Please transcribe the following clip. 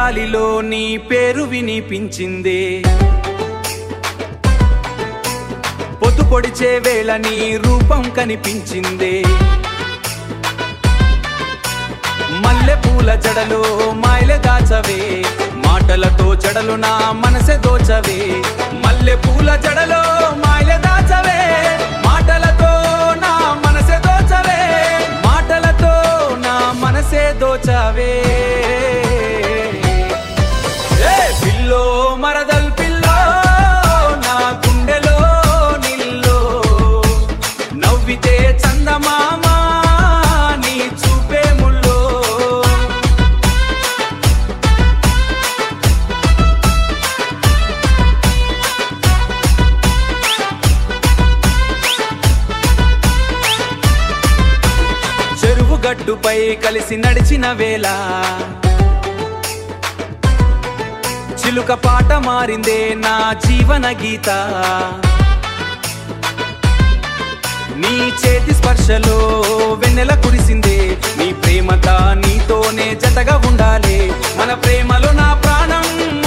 గాలిలో నీ పేరు వినిపించిందే పొద్దు పొడిచే వేళ నీ రూపం కనిపించిందే మల్లె పూల జడలో మాయలె దాచవే మాటలతో జడలు నా మనసె దోచవే మల్లె పూల జడలో మాయలె దాచవే మాటలతో నా మనసె దోచవే మాటలతో నా మనసే దోచవే ఏ పిల్లో మరదల్ పిల్లో నా గుండెలో నిల్లో నవ్వితే చందమామ నీ చూపే ముల్లో చెరువు గట్టుపై కలిసి నడిచిన వేళ చిలుక పాట మారిందే నా జీవన గీత నీ చేతి స్పర్శలో వెన్నెల కురిసిందే నీ ప్రేమత నీతోనే జతగా ఉండాలి మన ప్రేమలో నా ప్రాణం